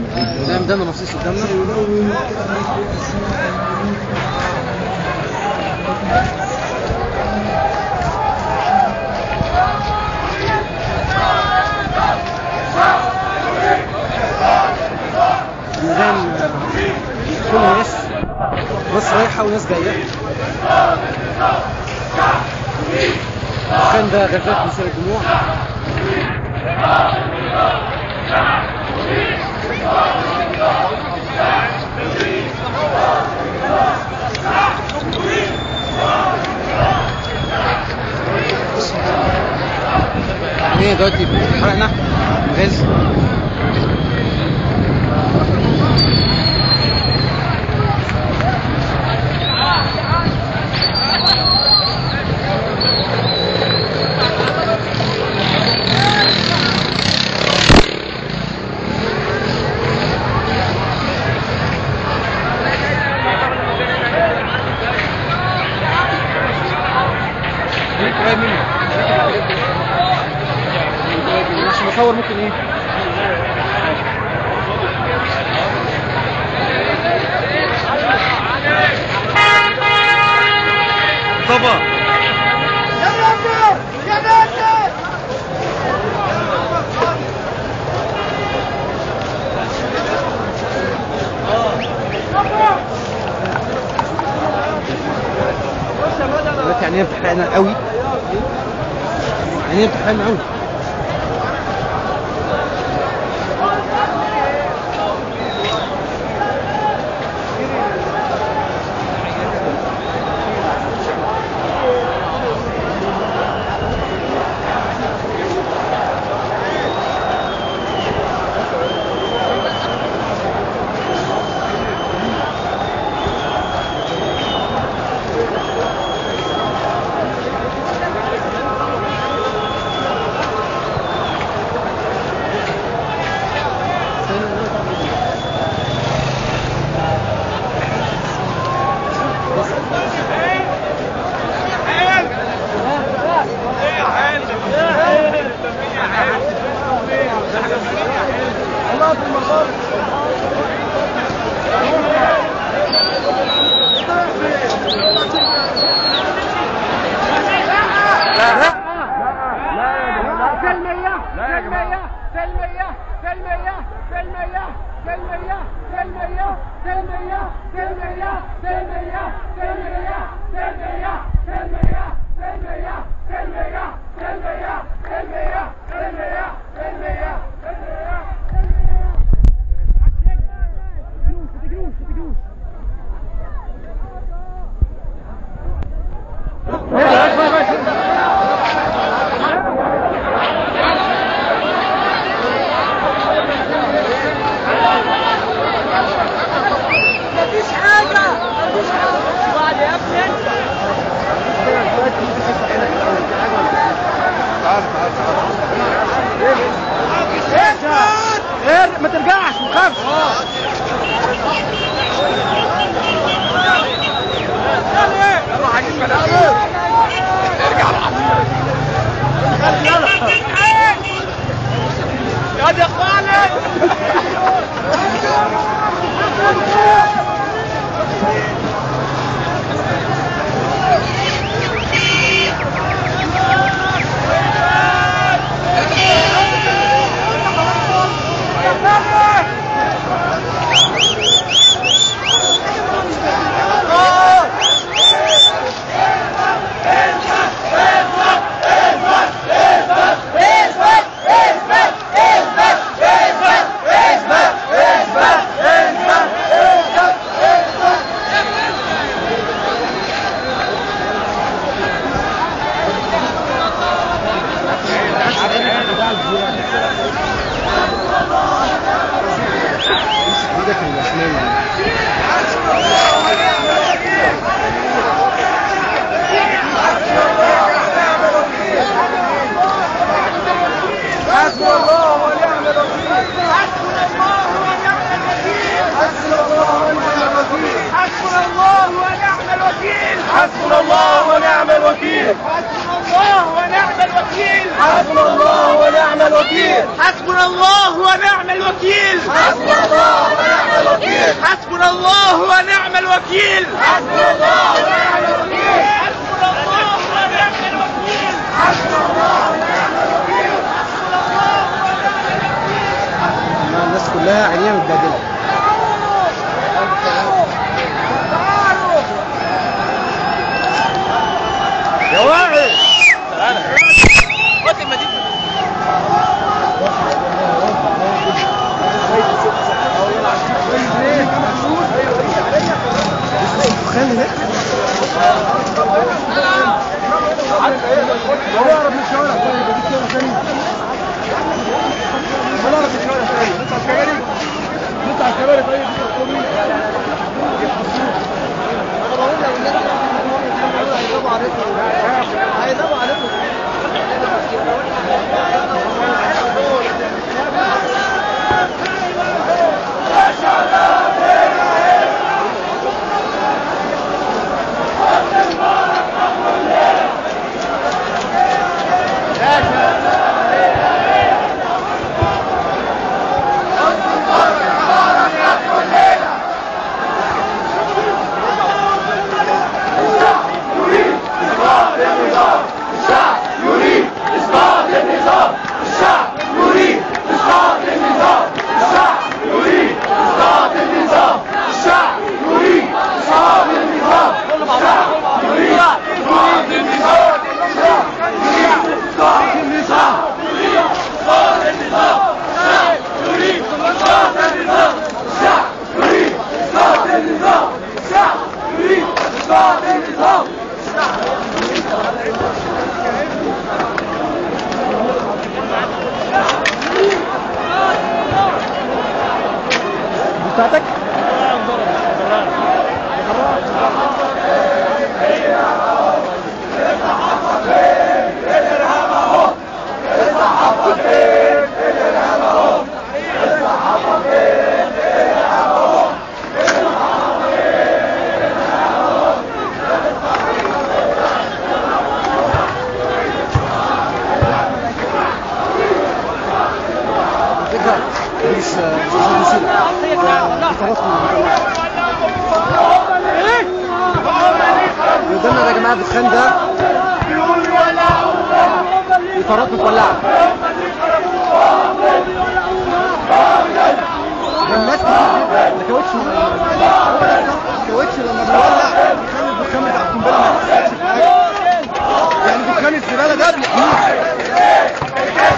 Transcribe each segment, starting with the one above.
ده ميدان رمسيس قدامنا الميدان كل ناس ناس رايحة وناس جاية كان ده غازات مثير الدموع ايه دلوقتي حرقنا غاز قريب مني عشان اصور ممكن ايه طبعا دلوقتي عينينا بتحرقنا قوي عينينا بتحرقنا قوي سلمية سلمية سلمية سلمية سلمية سلمية سلمية سلمية سلمية سلمية سلمية سلمية سلمية سلمية سلمية سلمية سلمية سلمية سلمية مفيش حاجة مفيش حاجة بعد يا ابني انت ايه ما ترجعش ما تخافش يا دي خالد ايدك الاسنان يعني حسبنا الله ونعم الوكيل حسبنا الله ونعم الوكيل حسبنا الله ونعم الوكيل حسبنا الله ونعم الوكيل حسبنا الله ونعم الوكيل حسبنا الله ونعم الوكيل الوكيل حسبنا الله ونعم الوكيل حسبنا الله ونعم الوكيل حسبنا الله ونعم الوكيل حسبنا الله ونعم الوكيل حسبنا الله ونعم الوكيل حسبنا الله ونعم الوكيل حسبنا الله ونعم الوكيل الناس كلها عينيها متبهدله يا واعي الدخان هناك هو اقرب من الشوارع طيب اديك شوارع ثاني ولا اقرب من الشوارع ثاني نطلع الكباري نطلع الكباري طيب هيضربوا عليكم بتاعتك فكرة مش مش هنسيب قدامنا ده يا جماعة الدخان ده اطارات متولعة ده الناس كتير جدا ده كاوتش كاوتش لما بيولع بيخلي الدخان بتاع القنبلة ما يحسش بحاجة يعني دخان الزبالة ده بيحميه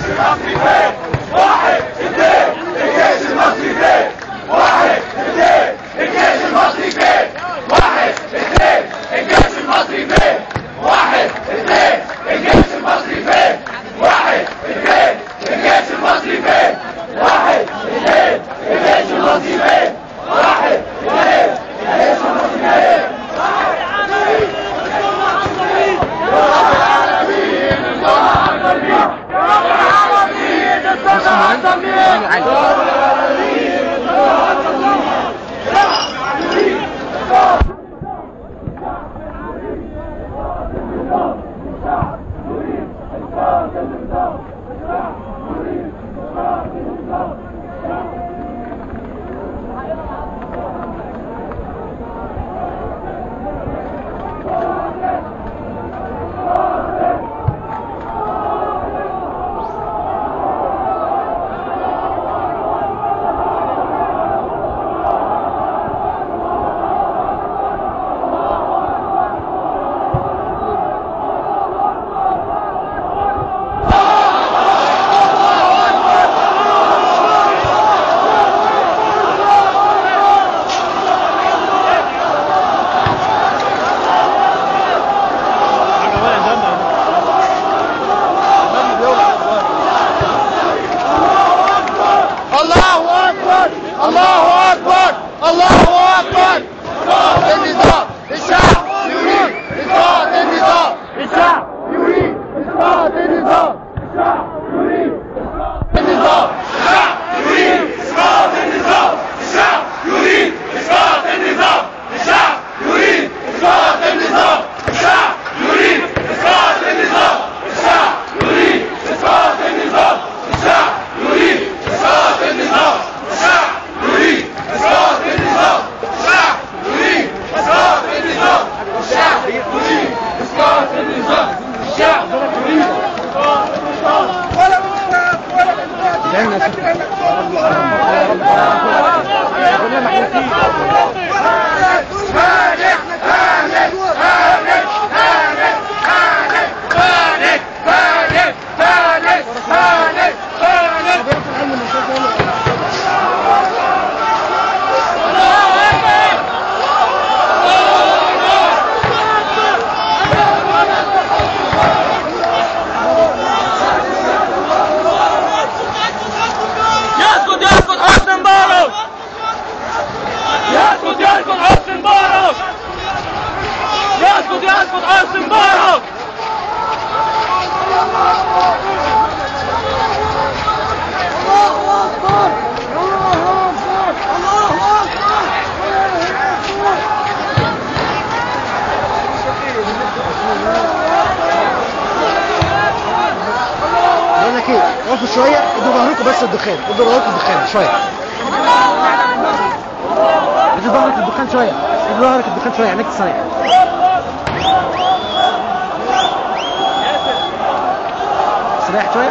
الله اكبر الله اكبر الله اكبر النظام الشعب يريد اسقاط النظام الشعب يريد اسقاط النظام الشعب يريد اسقاط النظام الشعب يريد اسقاط النظام الشعب يريد اسقاط النظام الشعب يريد اسقاط النظام الشعب يريد اسقاط النظام الشعب يريد حسني مبارك الله أكبر الله أكبر الله أكبر بقول لك ايه وقفوا شويه ادوا ظهركم بس الدخان ادوا ظهركم الدخان شويه ادوا ظهرك الدخان شويه ادوا ظهرك الدخان شويه عينيك تصيح استريح شويه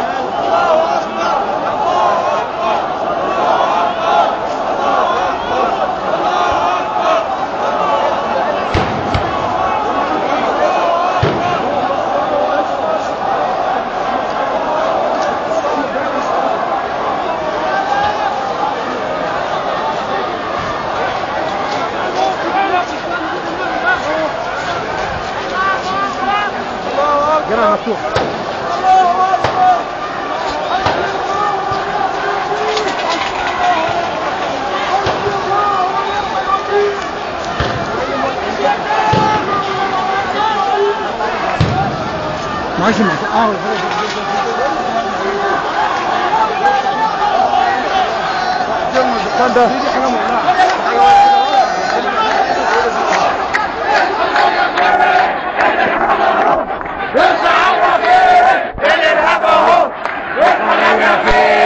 جرح مفتوح معاش المفتوح اه الدخان ده دي حاجه مولعه الارهاب اهو احنا فين